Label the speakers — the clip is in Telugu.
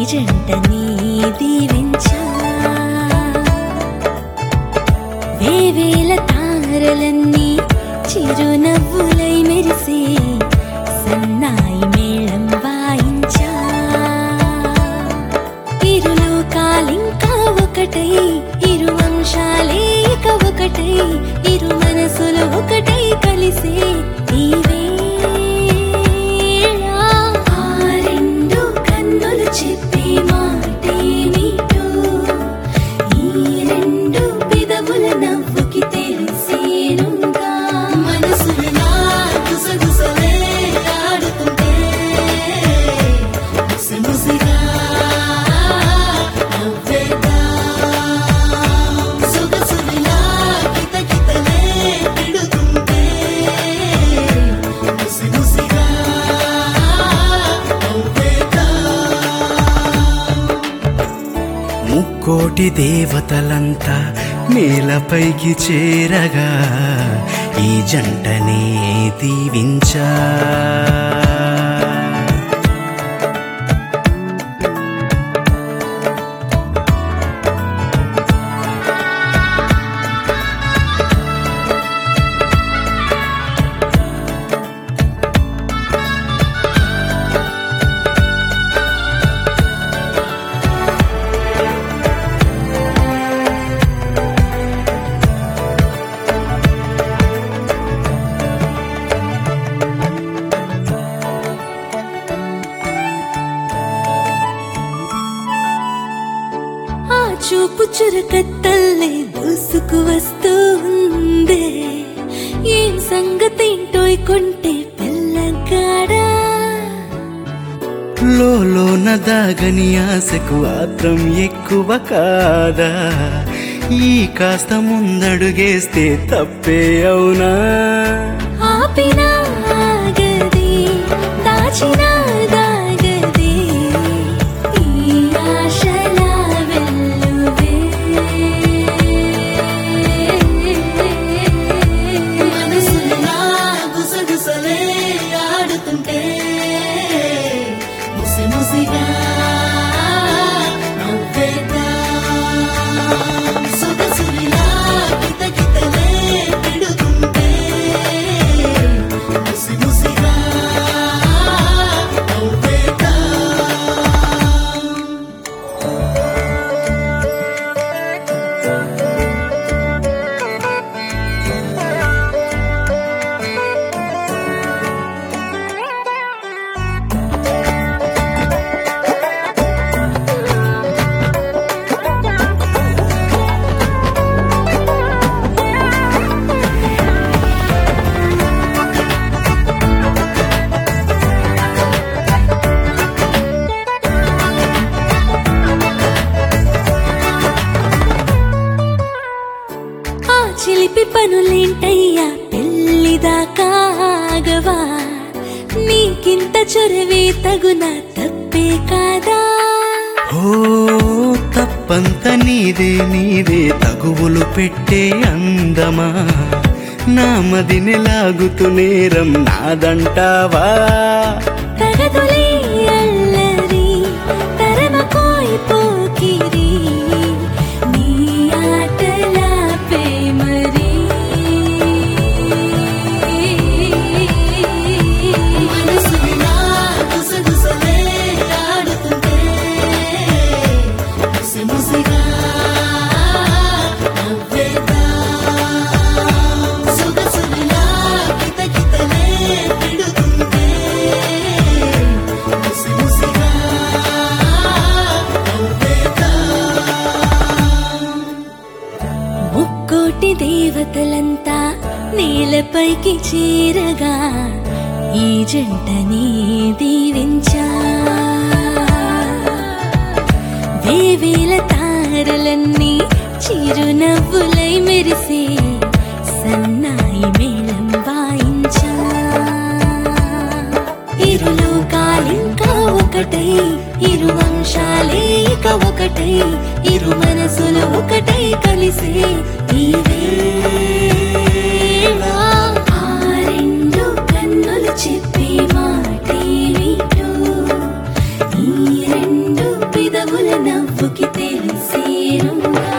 Speaker 1: జంటని దీవించా వేవేల తారలన్నీ చిరునవ్వులై మెరిసే సన్నాయి మేళం వాయించా ఇరులోకాలింకా ఒకటై ఇరు వంశాలే ఇక ఒకటై ఇరు మనసులు ఒకటై కలిసే ఈ వేళ ఆ రెండు కన్నులు చెప్పే మాటేమిటో ఈ రెండు పెదవుల నవ్వుకి తెలిసేనుగా మనసులా గుసగుసలే ఆడుతుంటే ముసిముసిగా నవ్వేదా సొగసులా కితకితలే పిడుతుంటే ముసిముసిగా నవ్వేదా
Speaker 2: ముక్కోటి దేవతలంతా నేలపైకి చేరగా ఈ జంటనే దీవించా
Speaker 1: ఆ చూపు చురకత్తల్లే దూసుకు వస్తూ ఉందే ఏం సంగతేంటోయ్ కొంటే పిల్లగాడా
Speaker 2: లోన దాగని ఆశకు ఆత్రం ఎక్కువ కాదా ఈ కాస్త ముందడుగేస్తే తప్పే అవునా
Speaker 1: ఆపినా ఆగదే దాచినా దాగదే ఈ ఆశల వెల్లువే మనసులా గుసగుసలే ఆడుతుంటే ముసి ముసిగా నవ్వేదా సొగసులా కితకితలే పిడుతుంటే ముసి ముసిగా నవ్వేదా ఆ చిలిపి పనులేంటయ్యా పెళ్లిదాకాగవా నీకింత చొరవే తగున తప్పే కాదా
Speaker 2: ఓ తప్పంత నీదే నీదే తగువులు పెట్టే అందమా నా మదిని లాగుతూ నేరం నాదంటావా
Speaker 1: తగదులే అల్లరి తరమకోయ్ పోకిరి నీ ఆటల ప్రేమరి మనసులా గుసగుసలే ఆడుతుంటే ముసి ముసిగా నవ్వేదా సొగసులా కితకితలే పిడుతుంటే ముసి ముసిగా నవ్వేదా ముక్కోటి దేవతలంతా నేలపైకి చేరగా ఈ జంటని దీవించా వేవేల తారలన్నీ చిరునవ్వులై మెరిసే సన్నాయి మేళం వాయించా ఇరులోకాలింకా ఒకటై ఇరు వంశాలే ఇక ఒకటై ఇరు మనసులు ఒకటై కలిసే ఈ వేళ ఆ రెండు కన్నులు చెప్పే మాటేమిటో ఈ రెండు పెదవుల నవ్వుకి తెలిసేనుగా